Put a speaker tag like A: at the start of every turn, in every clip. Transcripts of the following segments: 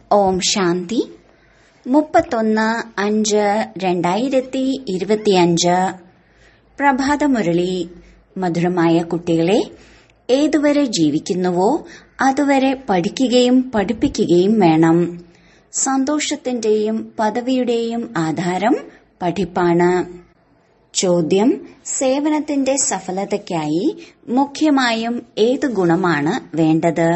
A: ഓം ശാന്തി മുപ്പത്തൊന്ന് അഞ്ച് രണ്ടായിരത്തി ഇരുപത്തിയഞ്ച് പ്രഭാതമുരളി മധുരമായ കുട്ടികളെ ഏതുവരെ ജീവിക്കുന്നുവോ അതുവരെ പഠിക്കുകയും പഠിപ്പിക്കുകയും വേണം സന്തോഷത്തിന്റെയും പദവിയുടെയും ആധാരം പഠിപ്പാണ് ചോദ്യം സേവനത്തിന്റെ സഫലതയ്ക്കായി മുഖ്യമായും ഏത് ഗുണമാണ് വേണ്ടത്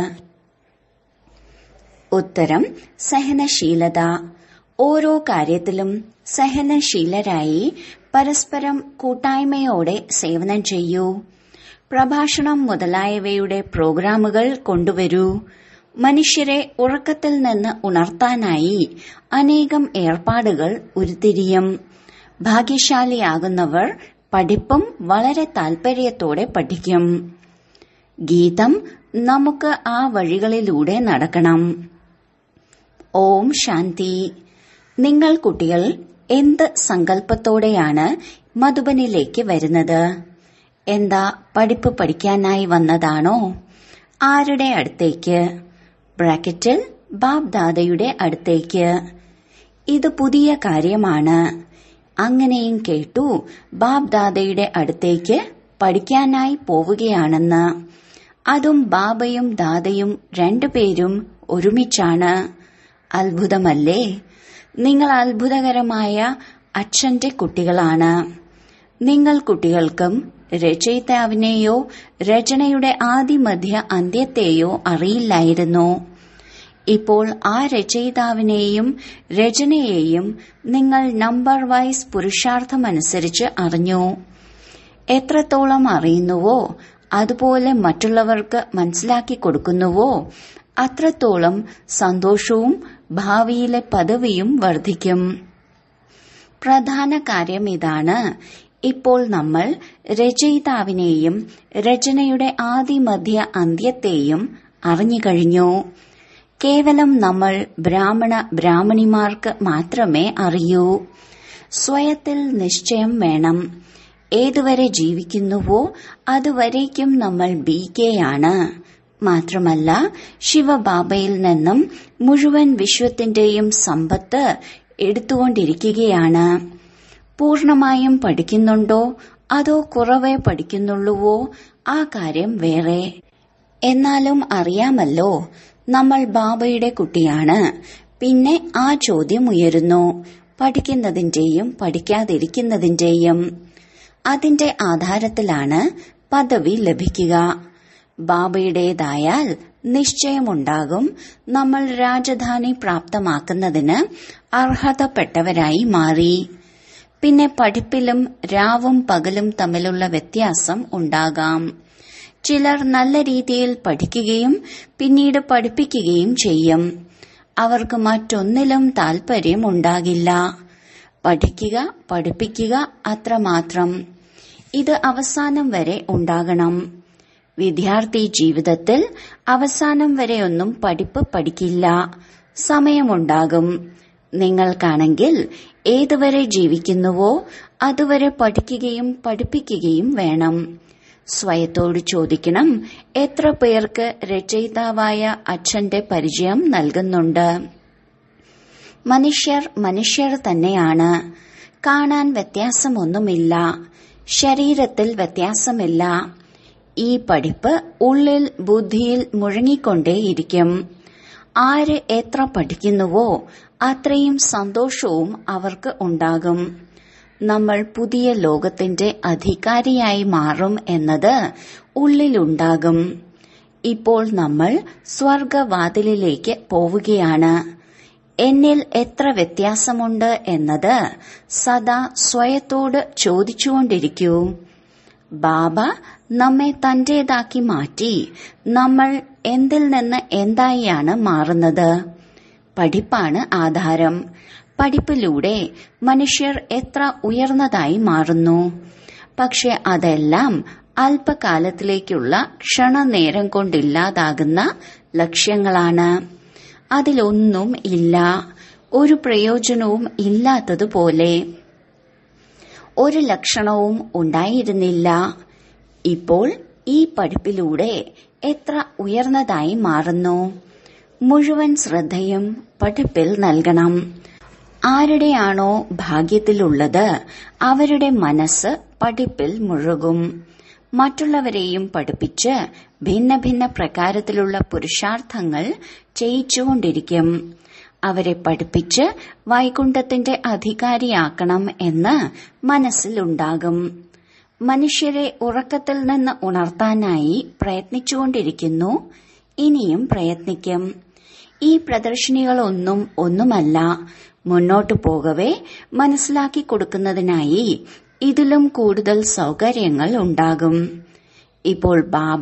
A: ഉത്തരം സഹനശീലത ഓരോ കാര്യത്തിലും സഹനശീലരായി പരസ്പരം കൂട്ടായ്മയോടെ സേവനം ചെയ്യൂ പ്രഭാഷണം മുതലായവയുടെ പ്രോഗ്രാമുകൾ കൊണ്ടുവരൂ മനുഷ്യരെ ഉറക്കത്തിൽ നിന്ന് ഉണർത്താനായി അനേകം ഏർപ്പാടുകൾ ഉരുത്തിരിയും ഭാഗ്യശാലിയാകുന്നവർ പഠിപ്പും വളരെ താൽപര്യത്തോടെ പഠിക്കും ഗീതം നമുക്ക് ആ വഴികളിലൂടെ നടക്കണം ഓം ശാന്തി നിങ്ങൾ കുട്ടികൾ എന്ത് സങ്കല്പത്തോടെയാണ് മധുബനിലേക്ക് വരുന്നത് എന്താ പഠിപ്പ് പഠിക്കാനായി വന്നതാണോ ആരുടെ അടുത്തേക്ക് ബ്രാക്കറ്റിൽ ബാബ് ദാദയുടെ അടുത്തേക്ക് ഇത് പുതിയ കാര്യമാണ് അങ്ങനെയും കേട്ടു ബാബ് ദാദയുടെ അടുത്തേക്ക് പഠിക്കാനായി പോവുകയാണെന്ന് അതും ബാബയും ദാദയും രണ്ടുപേരും ഒരുമിച്ചാണ് അത്ഭുതമല്ലേ നിങ്ങൾ അത്ഭുതകരമായ അച്ഛന്റെ കുട്ടികളാണ് നിങ്ങൾ കുട്ടികൾക്കും രചയിതാവിനെയോ രചനയുടെ ആദിമധ്യ അന്ത്യത്തെയോ അറിയില്ലായിരുന്നു ഇപ്പോൾ ആ രചയിതാവിനെയും രചനയെയും നിങ്ങൾ നമ്പർ വൈസ് പുരുഷാർത്ഥമനുസരിച്ച് അറിഞ്ഞു എത്രത്തോളം അറിയുന്നുവോ അതുപോലെ മറ്റുള്ളവർക്ക് മനസ്സിലാക്കി കൊടുക്കുന്നുവോ അത്രത്തോളം സന്തോഷവും ഭാവിയിലെ പദവിയും വർദ്ധിക്കും പ്രധാന കാര്യം ഇതാണ് ഇപ്പോൾ നമ്മൾ രചയിതാവിനെയും രചനയുടെ ആദിമധ്യ അന്ത്യത്തെയും അറിഞ്ഞുകഴിഞ്ഞു കേവലം നമ്മൾ ബ്രാഹ്മണ ബ്രാഹ്മണിമാർക്ക് മാത്രമേ അറിയൂ സ്വയത്തിൽ നിശ്ചയം വേണം ഏതുവരെ ജീവിക്കുന്നുവോ അതുവരേക്കും നമ്മൾ ബി കെയാണ് മാത്രമല്ല ശിവബാബയിൽ നിന്നും മുഴുവൻ വിശ്വത്തിന്റെയും സമ്പത്ത് എടുത്തുകൊണ്ടിരിക്കുകയാണ് പൂർണമായും പഠിക്കുന്നുണ്ടോ അതോ കുറവേ പഠിക്കുന്നുള്ളുവോ ആ കാര്യം വേറെ എന്നാലും അറിയാമല്ലോ നമ്മൾ ബാബയുടെ കുട്ടിയാണ് പിന്നെ ആ ചോദ്യം ഉയരുന്നു പഠിക്കുന്നതിന്റെയും പഠിക്കാതിരിക്കുന്നതിന്റെയും അതിന്റെ ആധാരത്തിലാണ് പദവി ലഭിക്കുക ബാബയുടേതായാൽ നിശ്ചയമുണ്ടാകും നമ്മൾ രാജധാനി പ്രാപ്തമാക്കുന്നതിന് അർഹതപ്പെട്ടവരായി മാറി പിന്നെ പഠിപ്പിലും രാവും പകലും തമ്മിലുള്ള വ്യത്യാസം ഉണ്ടാകാം ചിലർ നല്ല രീതിയിൽ പഠിക്കുകയും പിന്നീട് പഠിപ്പിക്കുകയും ചെയ്യും അവർക്ക് മറ്റൊന്നിലും താൽപര്യം ഉണ്ടാകില്ല പഠിക്കുക പഠിപ്പിക്കുക അത്രമാത്രം ഇത് അവസാനം വരെ ഉണ്ടാകണം വിദ്യാർത്ഥി ജീവിതത്തിൽ അവസാനം വരെയൊന്നും പഠിപ്പ് പഠിക്കില്ല സമയമുണ്ടാകും നിങ്ങൾക്കാണെങ്കിൽ ഏതുവരെ ജീവിക്കുന്നുവോ അതുവരെ പഠിക്കുകയും പഠിപ്പിക്കുകയും വേണം സ്വയത്തോട് ചോദിക്കണം എത്ര പേർക്ക് രചയിതാവായ അച്ഛന്റെ പരിചയം നൽകുന്നുണ്ട് മനുഷ്യർ മനുഷ്യർ തന്നെയാണ് കാണാൻ വ്യത്യാസമൊന്നുമില്ല ശരീരത്തിൽ വ്യത്യാസമില്ല ഈ പഠിപ്പ് ഉള്ളിൽ ബുദ്ധിയിൽ മുഴങ്ങിക്കൊണ്ടേയിരിക്കും ആര് എത്ര പഠിക്കുന്നുവോ അത്രയും സന്തോഷവും അവർക്ക് ഉണ്ടാകും നമ്മൾ പുതിയ ലോകത്തിന്റെ അധികാരിയായി മാറും എന്നത് ഉള്ളിലുണ്ടാകും ഇപ്പോൾ നമ്മൾ സ്വർഗവാതിലിലേക്ക് പോവുകയാണ് എന്നിൽ എത്ര വ്യത്യാസമുണ്ട് എന്നത് സദാ സ്വയത്തോട് ചോദിച്ചുകൊണ്ടിരിക്കൂ ബാബ നമ്മെ തന്റേതാക്കി മാറ്റി നമ്മൾ എന്തിൽ നിന്ന് എന്തായാണ് മാറുന്നത് പഠിപ്പാണ് ആധാരം പഠിപ്പിലൂടെ മനുഷ്യർ എത്ര ഉയർന്നതായി മാറുന്നു പക്ഷെ അതെല്ലാം അല്പകാലത്തിലേക്കുള്ള ക്ഷണനേരം കൊണ്ടില്ലാതാകുന്ന ലക്ഷ്യങ്ങളാണ് അതിലൊന്നും ഇല്ല ഒരു പ്രയോജനവും ഇല്ലാത്തതുപോലെ ഒരു ലക്ഷണവും ഉണ്ടായിരുന്നില്ല ഇപ്പോൾ ഈ പഠിപ്പിലൂടെ എത്ര ഉയർന്നതായി മാറുന്നു മുഴുവൻ ശ്രദ്ധയും പഠിപ്പിൽ നൽകണം ആരുടെയാണോ ഭാഗ്യത്തിലുള്ളത് അവരുടെ മനസ്സ് പഠിപ്പിൽ മുഴുകും മറ്റുള്ളവരെയും പഠിപ്പിച്ച് ഭിന്ന ഭിന്ന പ്രകാരത്തിലുള്ള പുരുഷാർത്ഥങ്ങൾ ചെയ്യിച്ചുകൊണ്ടിരിക്കും അവരെ പഠിപ്പിച്ച് വൈകുണ്ഠത്തിന്റെ അധികാരിയാക്കണം എന്ന് മനസ്സിലുണ്ടാകും മനുഷ്യരെ ഉറക്കത്തിൽ നിന്ന് ഉണർത്താനായി പ്രയത്നിച്ചുകൊണ്ടിരിക്കുന്നു ഇനിയും പ്രയത്നിക്കും ഈ പ്രദർശനികളൊന്നും ഒന്നുമല്ല മുന്നോട്ടു പോകവേ മനസ്സിലാക്കി കൊടുക്കുന്നതിനായി ഇതിലും കൂടുതൽ സൗകര്യങ്ങൾ ഉണ്ടാകും ഇപ്പോൾ ബാബ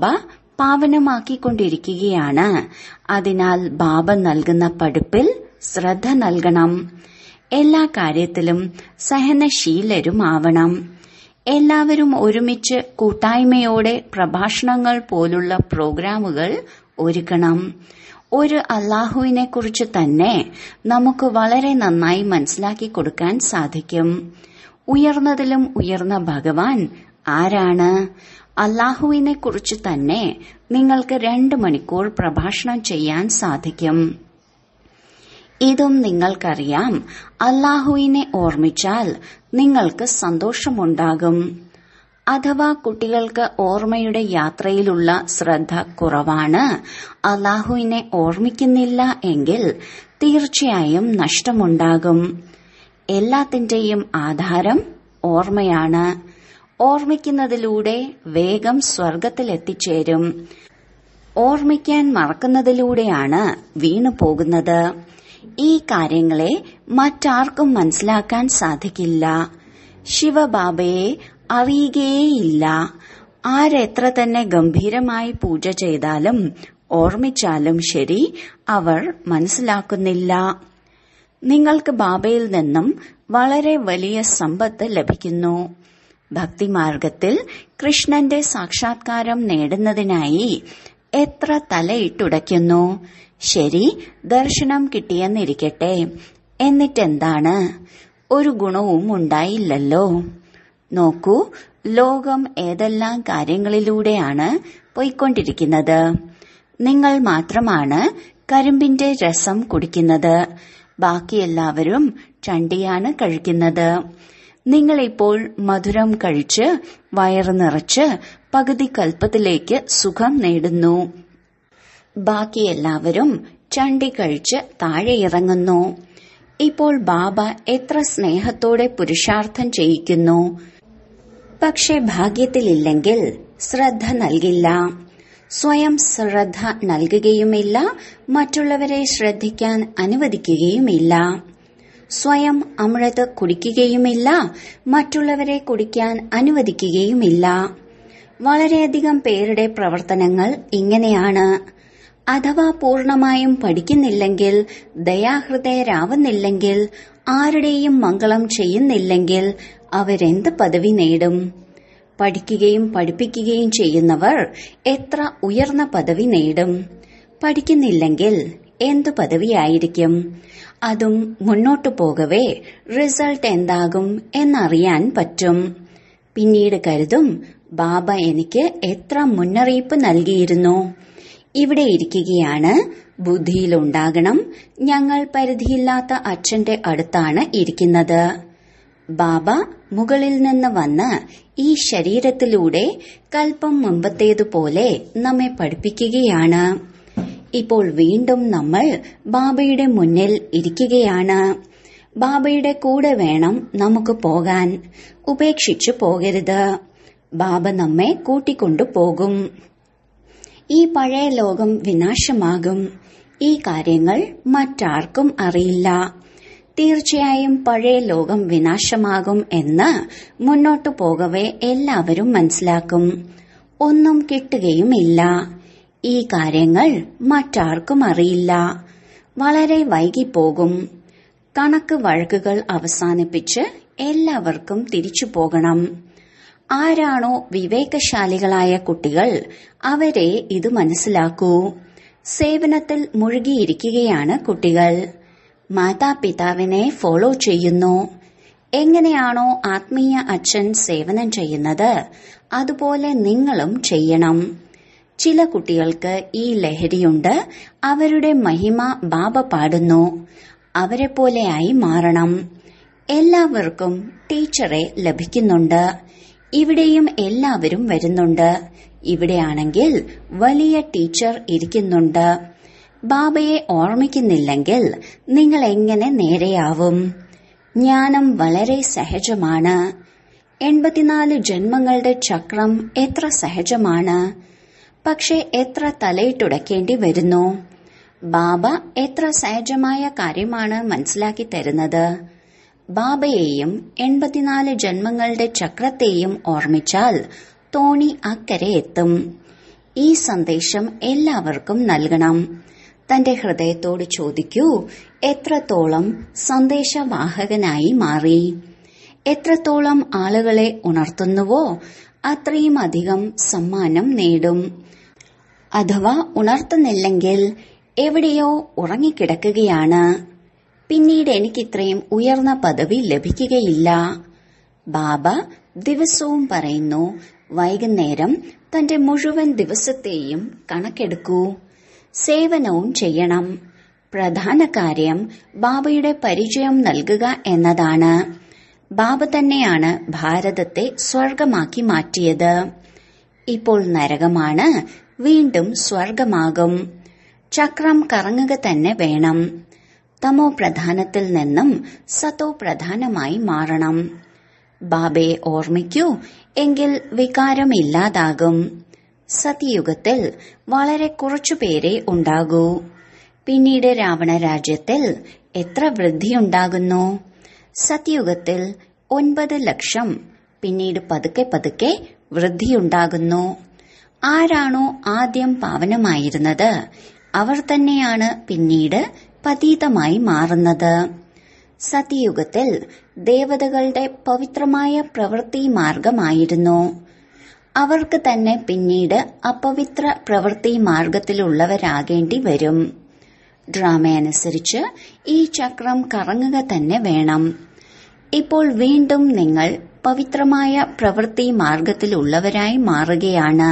A: പാവനമാക്കിക്കൊണ്ടിരിക്കുകയാണ് അതിനാൽ ബാബ നൽകുന്ന പഠിപ്പിൽ ശ്രദ്ധ നൽകണം എല്ലാ കാര്യത്തിലും സഹനശീലരുമാവണം എല്ലാവരും ഒരുമിച്ച് കൂട്ടായ്മയോടെ പ്രഭാഷണങ്ങൾ പോലുള്ള പ്രോഗ്രാമുകൾ ഒരുക്കണം ഒരു അള്ളാഹുവിനെ കുറിച്ച് തന്നെ നമുക്ക് വളരെ നന്നായി മനസ്സിലാക്കി കൊടുക്കാൻ സാധിക്കും ഉയർന്നതിലും ഉയർന്ന ഭഗവാൻ ആരാണ് അള്ളാഹുവിനെ കുറിച്ച് തന്നെ നിങ്ങൾക്ക് രണ്ട് മണിക്കൂർ പ്രഭാഷണം ചെയ്യാൻ സാധിക്കും ഇതും നിങ്ങൾക്കറിയാം അള്ളാഹുവിനെ ഓർമ്മിച്ചാൽ നിങ്ങൾക്ക് സന്തോഷമുണ്ടാകും അഥവാ കുട്ടികൾക്ക് ഓർമ്മയുടെ യാത്രയിലുള്ള ശ്രദ്ധ കുറവാണ് അള്ളാഹുവിനെ ഓർമ്മിക്കുന്നില്ല എങ്കിൽ തീർച്ചയായും നഷ്ടമുണ്ടാകും എല്ലാത്തിന്റെയും ആധാരം ഓർമ്മയാണ് ഓർമ്മിക്കുന്നതിലൂടെ വേഗം സ്വർഗത്തിലെത്തിച്ചേരും ഓർമ്മിക്കാൻ മറക്കുന്നതിലൂടെയാണ് വീണു പോകുന്നത് ഈ കാര്യങ്ങളെ മറ്റാർക്കും മനസ്സിലാക്കാൻ സാധിക്കില്ല ശിവബാബയെ അറിയുകയേയില്ല ആരെത്ര തന്നെ ഗംഭീരമായി പൂജ ചെയ്താലും ഓർമ്മിച്ചാലും ശരി അവർ മനസ്സിലാക്കുന്നില്ല നിങ്ങൾക്ക് ബാബയിൽ നിന്നും വളരെ വലിയ സമ്പത്ത് ലഭിക്കുന്നു ഭക്തിമാർഗത്തിൽ കൃഷ്ണന്റെ സാക്ഷാത്കാരം നേടുന്നതിനായി എത്ര തലയിട്ടുടയ്ക്കുന്നു ശരി ദർശനം കിട്ടിയെന്നിരിക്കട്ടെ എന്നിട്ടെന്താണ് ഒരു ഗുണവും ഉണ്ടായില്ലല്ലോ നോക്കൂ ലോകം ഏതെല്ലാം കാര്യങ്ങളിലൂടെയാണ് പോയിക്കൊണ്ടിരിക്കുന്നത് നിങ്ങൾ മാത്രമാണ് കരിമ്പിന്റെ രസം കുടിക്കുന്നത് ബാക്കി എല്ലാവരും ചണ്ടിയാണ് കഴിക്കുന്നത് നിങ്ങളിപ്പോൾ മധുരം കഴിച്ച് വയറ് നിറച്ച് പകുതി കൽപ്പത്തിലേക്ക് സുഖം നേടുന്നു ബാക്കി എല്ലാവരും ചണ്ടി കഴിച്ച് താഴെ ഇറങ്ങുന്നു ഇപ്പോൾ ബാബ എത്ര സ്നേഹത്തോടെ പുരുഷാർത്ഥം ചെയ്യിക്കുന്നു പക്ഷെ ഭാഗ്യത്തിലില്ലെങ്കിൽ ശ്രദ്ധ നൽകില്ല സ്വയം ശ്രദ്ധ നൽകുകയുമില്ല മറ്റുള്ളവരെ ശ്രദ്ധിക്കാൻ അനുവദിക്കുകയുമില്ല സ്വയം അമൃത് കുടിക്കുകയുമില്ല മറ്റുള്ളവരെ കുടിക്കാൻ അനുവദിക്കുകയുമില്ല വളരെയധികം പേരുടെ പ്രവർത്തനങ്ങൾ ഇങ്ങനെയാണ് അഥവാ പൂർണമായും പഠിക്കുന്നില്ലെങ്കിൽ ദയാഹൃദയരാവുന്നില്ലെങ്കിൽ ആരുടെയും മംഗളം ചെയ്യുന്നില്ലെങ്കിൽ അവരെന്ത് പദവി നേടും പഠിക്കുകയും പഠിപ്പിക്കുകയും ചെയ്യുന്നവർ എത്ര ഉയർന്ന പദവി നേടും പഠിക്കുന്നില്ലെങ്കിൽ എന്തു പദവിയായിരിക്കും അതും മുന്നോട്ടു പോകവേ റിസൾട്ട് എന്താകും എന്നറിയാൻ പറ്റും പിന്നീട് കരുതും ബാബ എനിക്ക് എത്ര മുന്നറിയിപ്പ് നൽകിയിരുന്നു ഇവിടെ ഇരിക്കുകയാണ് ബുദ്ധിയിലുണ്ടാകണം ഞങ്ങൾ പരിധിയില്ലാത്ത അച്ഛന്റെ അടുത്താണ് ഇരിക്കുന്നത് ബാബ മുകളിൽ നിന്ന് വന്ന് ഈ ശരീരത്തിലൂടെ കൽപ്പം മുമ്പത്തേതുപോലെ നമ്മെ പഠിപ്പിക്കുകയാണ് ഇപ്പോൾ വീണ്ടും നമ്മൾ ബാബയുടെ മുന്നിൽ ഇരിക്കുകയാണ് ബാബയുടെ കൂടെ വേണം നമുക്ക് പോകാൻ ഉപേക്ഷിച്ചു പോകരുത് ബാബ നമ്മെ കൂട്ടിക്കൊണ്ടു പോകും ഈ പഴയ ലോകം വിനാശമാകും ഈ കാര്യങ്ങൾ മറ്റാർക്കും അറിയില്ല തീർച്ചയായും പഴയ ലോകം വിനാശമാകും എന്ന് മുന്നോട്ടു പോകവേ എല്ലാവരും മനസ്സിലാക്കും ഒന്നും കിട്ടുകയുമില്ല ഈ കാര്യങ്ങൾ മറ്റാർക്കും അറിയില്ല വളരെ വൈകിപ്പോകും കണക്ക് വഴക്കുകൾ അവസാനിപ്പിച്ച് എല്ലാവർക്കും തിരിച്ചു പോകണം ആരാണോ വിവേകശാലികളായ കുട്ടികൾ അവരെ ഇത് മനസ്സിലാക്കൂ സേവനത്തിൽ മുഴുകിയിരിക്കുകയാണ് കുട്ടികൾ മാതാപിതാവിനെ ഫോളോ ചെയ്യുന്നു എങ്ങനെയാണോ ആത്മീയ അച്ഛൻ സേവനം ചെയ്യുന്നത് അതുപോലെ നിങ്ങളും ചെയ്യണം ചില കുട്ടികൾക്ക് ഈ ലഹരിയുണ്ട് അവരുടെ മഹിമ ബാബ പാടുന്നു അവരെ പോലെയായി മാറണം എല്ലാവർക്കും ടീച്ചറെ ലഭിക്കുന്നുണ്ട് ഇവിടെയും എല്ലാവരും വരുന്നുണ്ട് ഇവിടെയാണെങ്കിൽ വലിയ ടീച്ചർ ഇരിക്കുന്നുണ്ട് ബാബയെ ഓർമ്മിക്കുന്നില്ലെങ്കിൽ നിങ്ങൾ എങ്ങനെ നേരെയാവും ജ്ഞാനം വളരെ സഹജമാണ് എൺപത്തിനാല് ജന്മങ്ങളുടെ ചക്രം എത്ര സഹജമാണ് പക്ഷെ എത്ര തലയിട്ടുടക്കേണ്ടി വരുന്നു ബാബ എത്ര സഹജമായ കാര്യമാണ് മനസ്സിലാക്കി തരുന്നത് ബാബയെയും എൺപത്തിനാല് ജന്മങ്ങളുടെ ചക്രത്തെയും ഓർമ്മിച്ചാൽ തോണി അക്കരെ എത്തും ഈ സന്ദേശം എല്ലാവർക്കും നൽകണം തന്റെ ഹൃദയത്തോട് ചോദിക്കൂ എത്രത്തോളം സന്ദേശവാഹകനായി മാറി എത്രത്തോളം ആളുകളെ ഉണർത്തുന്നുവോ അത്രയും അധികം സമ്മാനം നേടും അഥവാ ഉണർത്തുന്നില്ലെങ്കിൽ എവിടെയോ ഉറങ്ങിക്കിടക്കുകയാണ് പിന്നീട് എനിക്കിത്രയും ഉയർന്ന പദവി ലഭിക്കുകയില്ല ബാബ ദിവസവും പറയുന്നു വൈകുന്നേരം തന്റെ മുഴുവൻ ദിവസത്തെയും കണക്കെടുക്കൂ സേവനവും ചെയ്യണം പ്രധാന കാര്യം ബാബയുടെ പരിചയം നൽകുക എന്നതാണ് ബാബ തന്നെയാണ് ഭാരതത്തെ സ്വർഗമാക്കി മാറ്റിയത് ഇപ്പോൾ നരകമാണ് വീണ്ടും സ്വർഗമാകും ചക്രം കറങ്ങുക തന്നെ വേണം തമോ പ്രധാനത്തിൽ നിന്നും സത്തോ പ്രധാനമായി മാറണം ബാബയെ ഓർമ്മിക്കൂ എങ്കിൽ വികാരമില്ലാതാകും സത്യയുഗത്തിൽ വളരെ കുറച്ചുപേരെ ഉണ്ടാകൂ പിന്നീട് രാവണ രാജ്യത്തിൽ എത്ര വൃദ്ധിയുണ്ടാകുന്നു സത്യയുഗത്തിൽ ഒൻപത് ലക്ഷം പിന്നീട് പതുക്കെ പതുക്കെ വൃദ്ധിയുണ്ടാകുന്നു ആരാണോ ആദ്യം പാവനമായിരുന്നത് അവർ തന്നെയാണ് പിന്നീട് പതീതമായി മാറുന്നത് സത്യയുഗത്തിൽ ദേവതകളുടെ പവിത്രമായ പ്രവൃത്തി മാർഗമായിരുന്നു അവർക്ക് തന്നെ പിന്നീട് അപവിത്ര പ്രവൃത്തി മാർഗത്തിലുള്ളവരാകേണ്ടി വരും ഡ്രാമയനുസരിച്ച് ഈ ചക്രം കറങ്ങുക തന്നെ വേണം ഇപ്പോൾ വീണ്ടും നിങ്ങൾ പവിത്രമായ പ്രവൃത്തി മാർഗത്തിലുള്ളവരായി മാറുകയാണ്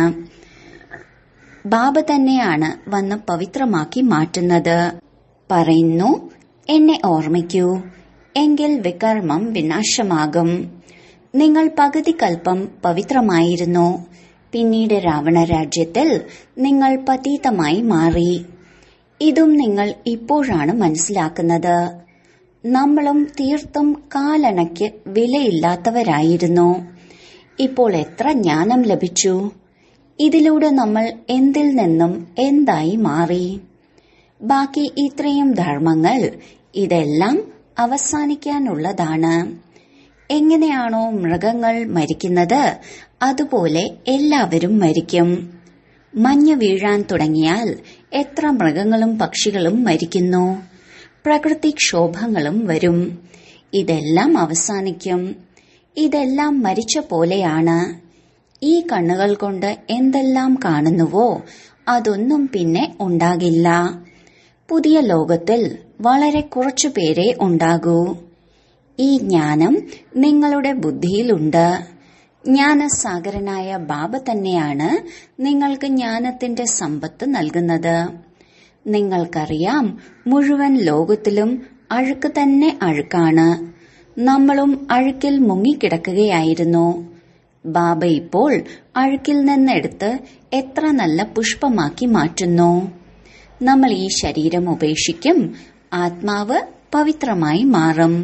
A: ബാബ തന്നെയാണ് വന്ന് പവിത്രമാക്കി മാറ്റുന്നത് പറയുന്നു എന്നെ ഓർമ്മിക്കൂ എങ്കിൽ വികർമ്മം വിനാശമാകും നിങ്ങൾ പകുതി കൽപ്പം പവിത്രമായിരുന്നു പിന്നീട് രാവണ രാജ്യത്തിൽ നിങ്ങൾ പതീതമായി മാറി ഇതും നിങ്ങൾ ഇപ്പോഴാണ് മനസ്സിലാക്കുന്നത് നമ്മളും തീർത്തും കാലണയ്ക്ക് വിലയില്ലാത്തവരായിരുന്നു ഇപ്പോൾ എത്ര ജ്ഞാനം ലഭിച്ചു ഇതിലൂടെ നമ്മൾ എന്തിൽ നിന്നും എന്തായി മാറി ബാക്കി ഇത്രയും ധർമ്മങ്ങൾ ഇതെല്ലാം അവസാനിക്കാനുള്ളതാണ് എങ്ങനെയാണോ മൃഗങ്ങൾ മരിക്കുന്നത് അതുപോലെ എല്ലാവരും മരിക്കും മഞ്ഞ് വീഴാൻ തുടങ്ങിയാൽ എത്ര മൃഗങ്ങളും പക്ഷികളും മരിക്കുന്നു പ്രകൃതിക്ഷോഭങ്ങളും വരും ഇതെല്ലാം അവസാനിക്കും ഇതെല്ലാം മരിച്ച പോലെയാണ് ഈ കണ്ണുകൾ കൊണ്ട് എന്തെല്ലാം കാണുന്നുവോ അതൊന്നും പിന്നെ ഉണ്ടാകില്ല പുതിയ ലോകത്തിൽ വളരെ കുറച്ചു പേരെ ഉണ്ടാകൂ ഈ ജ്ഞാനം നിങ്ങളുടെ ബുദ്ധിയിലുണ്ട് ജ്ഞാനസാഗരനായ ബാബ തന്നെയാണ് നിങ്ങൾക്ക് ജ്ഞാനത്തിന്റെ സമ്പത്ത് നൽകുന്നത് നിങ്ങൾക്കറിയാം മുഴുവൻ ലോകത്തിലും അഴുക്ക് തന്നെ അഴുക്കാണ് നമ്മളും അഴുക്കിൽ മുങ്ങിക്കിടക്കുകയായിരുന്നു ബാബ ഇപ്പോൾ അഴുക്കിൽ നിന്നെടുത്ത് എത്ര നല്ല പുഷ്പമാക്കി മാറ്റുന്നു നമ്മൾ ഈ ശരീരം ഉപേക്ഷിക്കും ആത്മാവ് പവിത്രമായി മാറും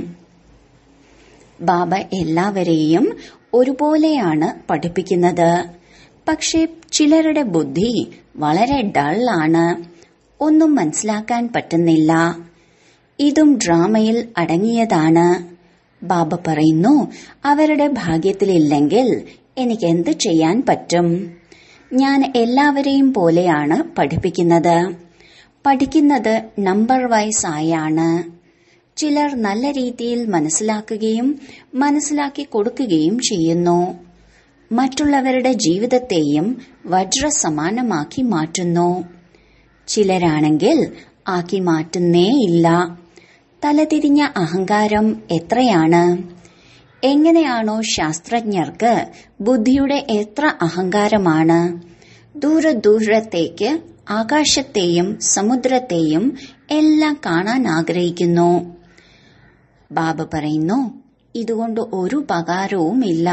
A: ബാബ എല്ലാവരെയും ഒരുപോലെയാണ് പഠിപ്പിക്കുന്നത് പക്ഷെ ചിലരുടെ ബുദ്ധി വളരെ ഡള്ളാണ് ഒന്നും മനസ്സിലാക്കാൻ പറ്റുന്നില്ല ഇതും ഡ്രാമയിൽ അടങ്ങിയതാണ് ബാബ പറയുന്നു അവരുടെ ഭാഗ്യത്തിലില്ലെങ്കിൽ എനിക്ക് എന്ത് ചെയ്യാൻ പറ്റും ഞാൻ എല്ലാവരെയും പോലെയാണ് പഠിപ്പിക്കുന്നത് പഠിക്കുന്നത് നമ്പർ വൈസ് ആയാണ് ചിലർ നല്ല രീതിയിൽ മനസ്സിലാക്കുകയും മനസ്സിലാക്കി കൊടുക്കുകയും ചെയ്യുന്നു മറ്റുള്ളവരുടെ ജീവിതത്തെയും വജ്രസമാനമാക്കി മാറ്റുന്നു ചിലരാണെങ്കിൽ ആക്കി മാറ്റുന്നേയില്ല തലതിരിഞ്ഞ അഹങ്കാരം എത്രയാണ് എങ്ങനെയാണോ ശാസ്ത്രജ്ഞർക്ക് ബുദ്ധിയുടെ എത്ര അഹങ്കാരമാണ് ദൂരെ ദൂരത്തേക്ക് ആകാശത്തെയും സമുദ്രത്തെയും എല്ലാം കാണാൻ ആഗ്രഹിക്കുന്നു ബാബ പറയുന്നു ഇതുകൊണ്ട് ഒരു ഉപകാരവുമില്ല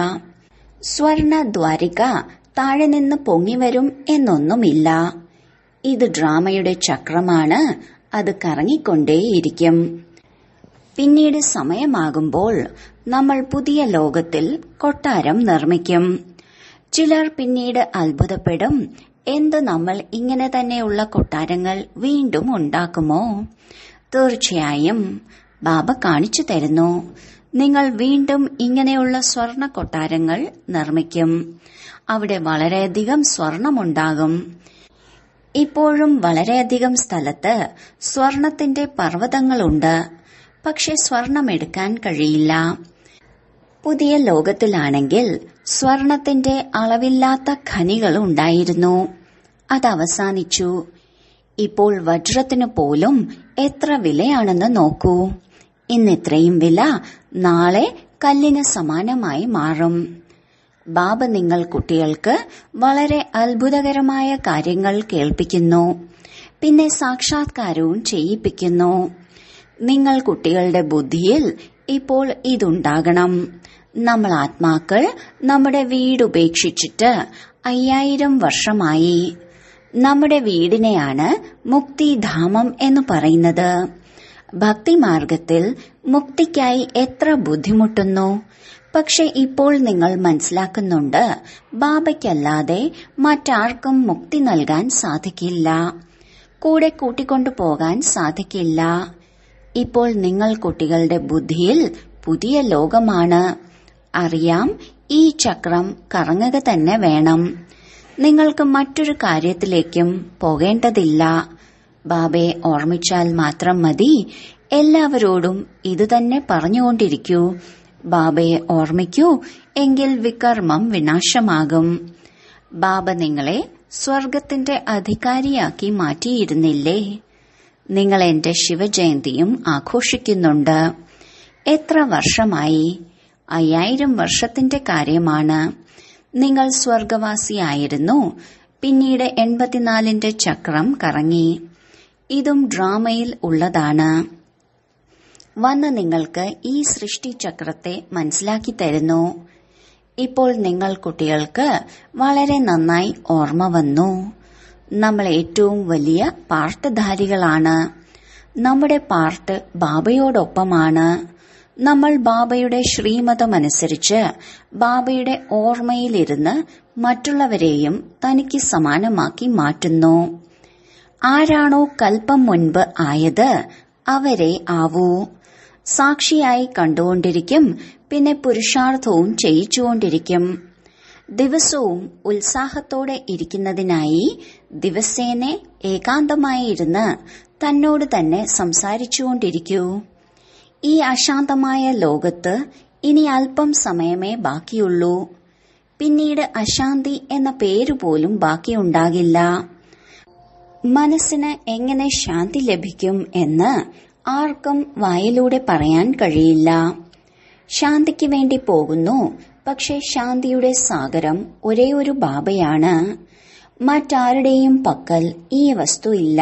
A: സ്വർണ ദ്വാരിക താഴെ നിന്ന് പൊങ്ങിവരും എന്നൊന്നുമില്ല ഇത് ഡ്രാമയുടെ ചക്രമാണ് അത് കറങ്ങിക്കൊണ്ടേയിരിക്കും പിന്നീട് സമയമാകുമ്പോൾ നമ്മൾ പുതിയ ലോകത്തിൽ കൊട്ടാരം നിർമ്മിക്കും ചിലർ പിന്നീട് അത്ഭുതപ്പെടും എന്ത് നമ്മൾ ഇങ്ങനെ തന്നെയുള്ള കൊട്ടാരങ്ങൾ വീണ്ടും ഉണ്ടാക്കുമോ തീർച്ചയായും ബാബ കാണിച്ചു തരുന്നു നിങ്ങൾ വീണ്ടും ഇങ്ങനെയുള്ള സ്വർണ കൊട്ടാരങ്ങൾ നിർമ്മിക്കും അവിടെ വളരെയധികം സ്വർണമുണ്ടാകും ഇപ്പോഴും വളരെയധികം സ്ഥലത്ത് സ്വർണത്തിന്റെ പർവ്വതങ്ങളുണ്ട് പക്ഷെ സ്വർണം എടുക്കാൻ കഴിയില്ല പുതിയ ലോകത്തിലാണെങ്കിൽ സ്വർണത്തിന്റെ അളവില്ലാത്ത ഖനികൾ ഉണ്ടായിരുന്നു അത് അവസാനിച്ചു ഇപ്പോൾ വജ്രത്തിന് പോലും എത്ര വിലയാണെന്ന് നോക്കൂ ഇന്നിത്രയും വില നാളെ കല്ലിന് സമാനമായി മാറും ബാബ നിങ്ങൾ കുട്ടികൾക്ക് വളരെ അത്ഭുതകരമായ കാര്യങ്ങൾ കേൾപ്പിക്കുന്നു പിന്നെ സാക്ഷാത്കാരവും ചെയ്യിപ്പിക്കുന്നു നിങ്ങൾ കുട്ടികളുടെ ബുദ്ധിയിൽ ഇപ്പോൾ ഇതുണ്ടാകണം നമ്മൾ ആത്മാക്കൾ നമ്മുടെ വീട് ഉപേക്ഷിച്ചിട്ട് അയ്യായിരം വർഷമായി നമ്മുടെ വീടിനെയാണ് മുക്തിധാമം എന്ന് പറയുന്നത് ഭക്തിമാർഗത്തിൽ മുക്തിക്കായി എത്ര ബുദ്ധിമുട്ടുന്നു പക്ഷെ ഇപ്പോൾ നിങ്ങൾ മനസ്സിലാക്കുന്നുണ്ട് ബാബയ്ക്കല്ലാതെ മറ്റാർക്കും മുക്തി നൽകാൻ സാധിക്കില്ല കൂടെ കൂട്ടിക്കൊണ്ടു പോകാൻ സാധിക്കില്ല ഇപ്പോൾ നിങ്ങൾ കുട്ടികളുടെ ബുദ്ധിയിൽ പുതിയ ലോകമാണ് അറിയാം ഈ ചക്രം കറങ്ങുക തന്നെ വേണം നിങ്ങൾക്ക് മറ്റൊരു കാര്യത്തിലേക്കും പോകേണ്ടതില്ല ബാബയെ ഓർമ്മിച്ചാൽ മാത്രം മതി എല്ലാവരോടും ഇതുതന്നെ പറഞ്ഞുകൊണ്ടിരിക്കൂ ബാബയെ ഓർമ്മിക്കൂ എങ്കിൽ വികർമ്മം വിനാശമാകും ബാബ നിങ്ങളെ സ്വർഗത്തിന്റെ അധികാരിയാക്കി മാറ്റിയിരുന്നില്ലേ നിങ്ങൾ എന്റെ ശിവജയന്തിയും ആഘോഷിക്കുന്നുണ്ട് എത്ര വർഷമായി അയ്യായിരം വർഷത്തിന്റെ കാര്യമാണ് നിങ്ങൾ സ്വർഗവാസിയായിരുന്നു പിന്നീട് എൺപത്തിനാലിന്റെ ചക്രം കറങ്ങി ഇതും ഡ്രാമയിൽ ഉള്ളതാണ് വന്ന് നിങ്ങൾക്ക് ഈ സൃഷ്ടിചക്രത്തെ മനസ്സിലാക്കി തരുന്നു ഇപ്പോൾ നിങ്ങൾ കുട്ടികൾക്ക് വളരെ നന്നായി ഓർമ്മ വന്നു നമ്മൾ ഏറ്റവും വലിയ പാർട്ട്ധാരികളാണ് നമ്മുടെ പാർട്ട് ബാബയോടൊപ്പമാണ് നമ്മൾ ബാബയുടെ ശ്രീമതമനുസരിച്ച് ബാബയുടെ ഓർമ്മയിലിരുന്ന് മറ്റുള്ളവരെയും തനിക്ക് സമാനമാക്കി മാറ്റുന്നു ആരാണോ കൽപ്പം മുൻപ് ആയത് അവരെ ആവൂ സാക്ഷിയായി കണ്ടുകൊണ്ടിരിക്കും പിന്നെ പുരുഷാർത്ഥവും ചെയ്യിച്ചുകൊണ്ടിരിക്കും ദിവസവും ഉത്സാഹത്തോടെ ഇരിക്കുന്നതിനായി ദിവസേന ഏകാന്തമായി ഇരുന്ന് തന്നോട് തന്നെ സംസാരിച്ചുകൊണ്ടിരിക്കൂ ഈ അശാന്തമായ ലോകത്ത് ഇനി അല്പം സമയമേ ബാക്കിയുള്ളൂ പിന്നീട് അശാന്തി എന്ന പേര് പോലും ബാക്കിയുണ്ടാകില്ല മനസ്സിന് എങ്ങനെ ശാന്തി ലഭിക്കും എന്ന് ആർക്കും വായിലൂടെ പറയാൻ കഴിയില്ല ശാന്തിക്ക് വേണ്ടി പോകുന്നു പക്ഷെ ശാന്തിയുടെ സാഗരം ഒരേ ഒരു ബാബയാണ് മറ്റാരുടെയും പക്കൽ ഈ വസ്തു ഇല്ല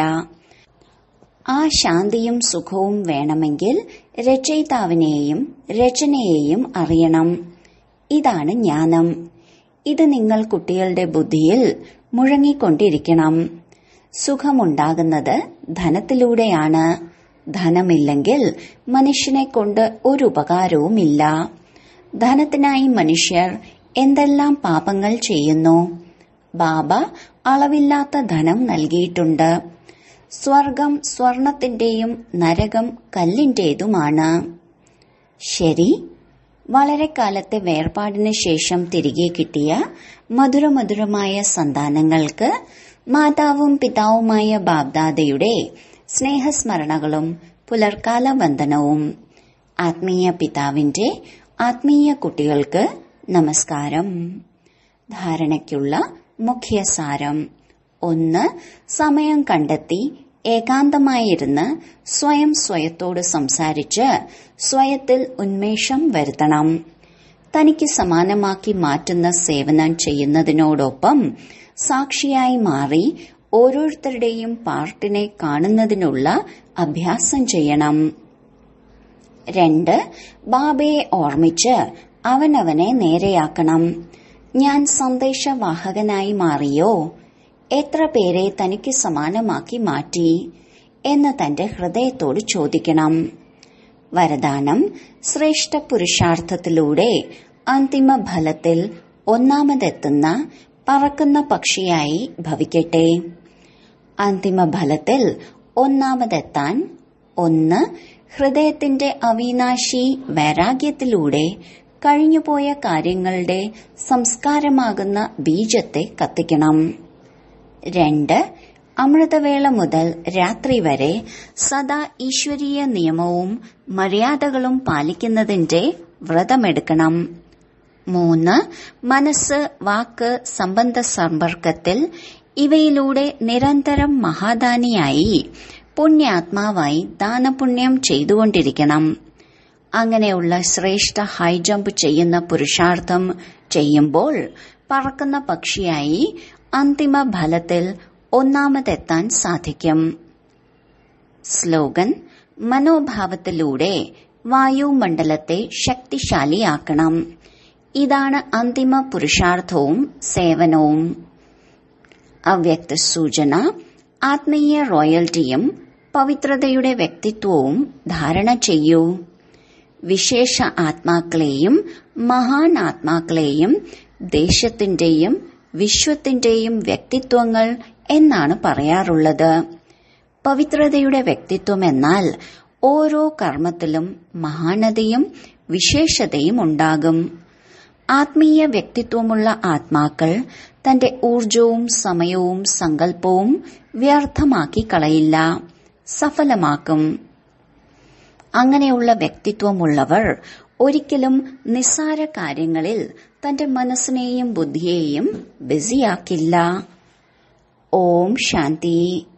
A: ആ ശാന്തിയും സുഖവും വേണമെങ്കിൽ രചയിതാവിനെയും രചനയെയും അറിയണം ഇതാണ് ജ്ഞാനം ഇത് നിങ്ങൾ കുട്ടികളുടെ ബുദ്ധിയിൽ മുഴങ്ങിക്കൊണ്ടിരിക്കണം സുഖമുണ്ടാകുന്നത് ധനത്തിലൂടെയാണ് ധനമില്ലെങ്കിൽ മനുഷ്യനെ കൊണ്ട് ഒരു ഉപകാരവുമില്ല ധനത്തിനായി മനുഷ്യർ എന്തെല്ലാം പാപങ്ങൾ ചെയ്യുന്നു ബാബ അളവില്ലാത്ത ധനം നൽകിയിട്ടുണ്ട് സ്വർഗം സ്വർണത്തിന്റെയും നരകം കല്ലിന്റേതുമാണ് ശരി വളരെ കാലത്തെ വേർപാടിന് ശേഷം തിരികെ കിട്ടിയ മധുരമധുരമായ സന്താനങ്ങൾക്ക് മാതാവും പിതാവുമായ ബാബ്ദാദയുടെ സ്നേഹസ്മരണകളും പുലർക്കാല വന്ദനവും ആത്മീയ പിതാവിന്റെ ആത്മീയ കുട്ടികൾക്ക് നമസ്കാരം ധാരണയ്ക്കുള്ള മുഖ്യ സാരം ഒന്ന് സമയം കണ്ടെത്തി ഏകാന്തമായിരുന്ന് സ്വയം സ്വയത്തോട് സംസാരിച്ച് സ്വയത്തിൽ ഉന്മേഷം വരുത്തണം തനിക്ക് സമാനമാക്കി മാറ്റുന്ന സേവനം ചെയ്യുന്നതിനോടൊപ്പം സാക്ഷിയായി മാറി ഓരോരുത്തരുടെയും പാർട്ടിനെ കാണുന്നതിനുള്ള അഭ്യാസം ചെയ്യണം രണ്ട് ബാബയെ ഓർമ്മിച്ച് അവനവനെ നേരെയാക്കണം ഞാൻ സന്ദേശവാഹകനായി മാറിയോ എത്ര പേരെ തനിക്ക് സമാനമാക്കി മാറ്റി എന്ന് തന്റെ ഹൃദയത്തോട് ചോദിക്കണം വരദാനം ശ്രേഷ്ഠ പുരുഷാർത്ഥത്തിലൂടെ അന്തിമ ഫലത്തിൽ ഒന്നാമതെത്തുന്ന പറക്കുന്ന പക്ഷിയായി ഭവിക്കട്ടെ അന്തിമ ഫലത്തിൽ ഒന്നാമതെത്താൻ ഒന്ന് ഹൃദയത്തിന്റെ അവിനാശി വൈരാഗ്യത്തിലൂടെ കഴിഞ്ഞുപോയ കാര്യങ്ങളുടെ സംസ്കാരമാകുന്ന ബീജത്തെ കത്തിക്കണം രണ്ട് അമൃതവേള മുതൽ രാത്രി വരെ സദാ ഈശ്വരീയ നിയമവും മര്യാദകളും പാലിക്കുന്നതിന്റെ വ്രതമെടുക്കണം മൂന്ന് മനസ്സ് വാക്ക് സംബന്ധ സമ്പർക്കത്തിൽ ഇവയിലൂടെ നിരന്തരം മഹാദാനിയായി പുണ്യാത്മാവായി ദാനപുണ്യം ചെയ്തുകൊണ്ടിരിക്കണം അങ്ങനെയുള്ള ശ്രേഷ്ഠ ഹൈ ജമ്പ് ചെയ്യുന്ന പുരുഷാർത്ഥം ചെയ്യുമ്പോൾ പറക്കുന്ന പക്ഷിയായി അന്തിമ ഫലത്തിൽ ഒന്നാമതെത്താൻ സാധിക്കും സ്ലോഗൻ മനോഭാവത്തിലൂടെ വായുമണ്ഡലത്തെ ശക്തിശാലിയാക്കണം ഇതാണ് അന്തിമ പുരുഷാർത്ഥവും സേവനവും അവ്യക്ത സൂചന ആത്മീയ റോയൽറ്റിയും പവിത്രതയുടെ വ്യക്തിത്വവും ധാരണ ചെയ്യൂ വിശേഷ ആത്മാക്കളെയും മഹാൻ ആത്മാക്കളെയും ദേശത്തിന്റെയും വിശ്വത്തിന്റെയും വ്യക്തിത്വങ്ങൾ എന്നാണ് പറയാറുള്ളത് പവിത്രതയുടെ വ്യക്തിത്വം എന്നാൽ ഓരോ കർമ്മത്തിലും മഹാനതയും വിശേഷതയും ഉണ്ടാകും ആത്മീയ വ്യക്തിത്വമുള്ള ആത്മാക്കൾ തന്റെ ഊർജവും സമയവും സങ്കല്പവും വ്യർത്ഥമാക്കി കളയില്ല സഫലമാക്കും അങ്ങനെയുള്ള വ്യക്തിത്വമുള്ളവർ ഒരിക്കലും നിസ്സാര കാര്യങ്ങളിൽ തന്റെ മനസ്സിനെയും ബുദ്ധിയെയും ബിസിയാക്കില്ല ഓം ശാന്തി